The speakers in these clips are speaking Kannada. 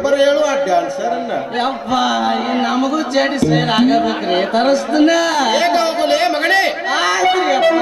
ಬರ ಹೇಳು ಆ ಡ್ಯಾನ್ಸರ್ ಅನ್ನ ಯಪ್ಪ ಈ ನಮಗೂ ಜಡಿ ಸೇರ್ ಆಗಬೇಕ್ರಿ ತರಿಸ್ತೀನ ಹೇಗ ಹೋಗುಲೇ ಮಗನೇ ಆಯ್ತ್ರಿ ಅಪ್ಪ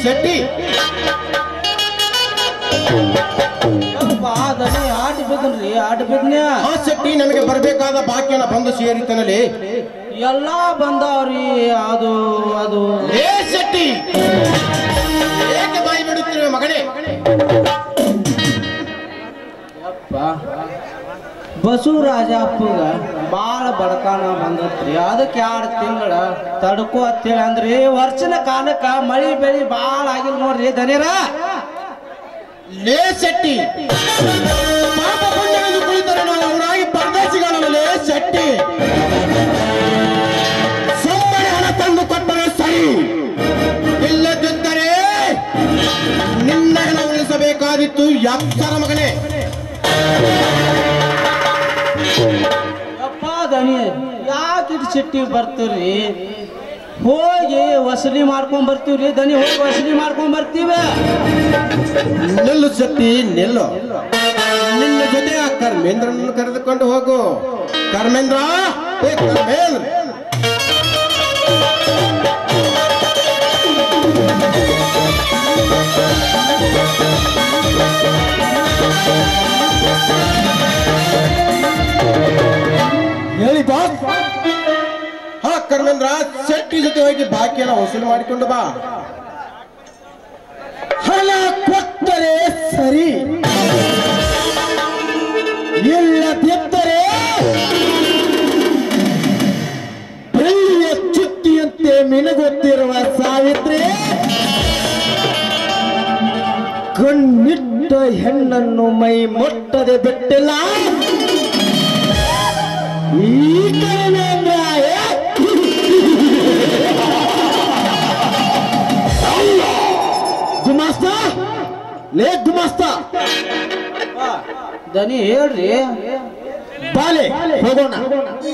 ಶೆಟ್ಟಿ ಯಪ್ಪ ದನಿ ಆಟ ಬಿದ್ದನ್ರಿ ಆಟ ಬಿದ್ನ್ಯಾ ಆ ಶೆಟ್ಟಿ ನಮಗೆ ಬರಬೇಕಾದ ಬಾಕಿಯನ್ನ ಬಂದು ಸೇರಿತನಲ್ಲಿ ಎಲ್ಲಾ ಬಂದಾವ್ರಿ ಅದು ಅದು ಏ ಶೆಟ್ಟಿ ಏಕೆ ಬಾಯಿ ಬಿಡುತ್ತೀರಿ ಮಗನೇ ಯಪ್ಪ ಬಸವರಾಜ ಅಪ್ಪಗ ಬಾಳ ಬಡಕಾನ ಬಂದತ್ರಿ ಅದಕ್ಕೆ ಎರಡು ತಿಂಗಳ ತಡ್ಕೋ ಅಂತೇಳಿ ಅಂದ್ರಿ ವರ್ಷನ ಕಾಲಕ್ಕ ಮಳಿ ಬೆಳಿ ಬಾಳ ಆಗಿಲ್ಲ ನೋಡ್ರಿ ದನಿರ ಲೇ ಶೆಟ್ಟಿ ಪಾಪ ಪುಣ್ಯವೆಂದು ಕುಳಿತರೆ ನಾವು ಅವರಾಗಿ ಪರದೇಶಿಗಳಲ್ಲ ಲೇ ಶೆಟ್ಟಿ ಸುಮ್ಮನೆ ಹಣ ತಂದು ಕೊಟ್ಟರೆ ಸರಿ ಇಲ್ಲದಿದ್ದರೆ ನಿನ್ನ ಹಣ ಉಳಿಸಬೇಕಾದಿತ್ತು ಎತ್ತರ ಮಗನೇ ಯಪ್ಪ ದನಿ ಯಾಕೆ ಇಟ್ ಸಿಟ್ಟಿ ಬರ್ತೀರಿ ಹೋಗಿ ವಸೂಲಿ ಮಾಡ್ಕೊಂಡ್ ಬರ್ತೀವ್ರಿ ದನಿ ಹೋಗಿ ವಸೂಲಿ ಮಾಡ್ಕೊಂಡ್ ಬರ್ತೀವಿ ನಿಲ್ಲು ಶೆಟ್ಟಿ ನಿಲ್ಲು ನಿನ್ನ ಜೊತೆ ಆ ಕರ್ಮೇಂದ್ರನನ್ನು ಕರೆದುಕೊಂಡು ಹೋಗು ಕರ್ಮೇಂದ್ರ ಏ ಕರ್ಮೇಂದ್ರ ಹೇಳಿ ಬಾಸ್ ಹಾ ಕರ್ಮೇಂದ್ರ ಶೆಟ್ಟಿ ಜೊತೆ ಹೋಗಿ ಬಾಕಿಯನ್ನ ವಸೂಲು ಮಾಡಿಕೊಂಡು ಬಾ ಹಣ ಕೊಟ್ಟರೆ ಸರಿ ಇಲ್ಲದಿದ್ದರೆ ಬೆಳ್ಳಿಯ ಚುಕ್ಕಿಯಂತೆ ಮಿನುಗುತ್ತಿರುವ ಸಾವಿತ್ರಿ ಕಣ್ಣಿಟ್ಟ ಹೆಣ್ಣನ್ನು ಮೈ ಮುಟ್ಟದೆ ಬಿಟ್ಟಿಲ್ಲ ಈ ಕರ್ಮೇಂದ್ರ ಗುಮಾಸ್ತ ಲೇ ಗುಮಾಸ್ತ ದನಿ ಹೇಳ್ರಿ ಬಾಲೆ ಹೋಗೋಣ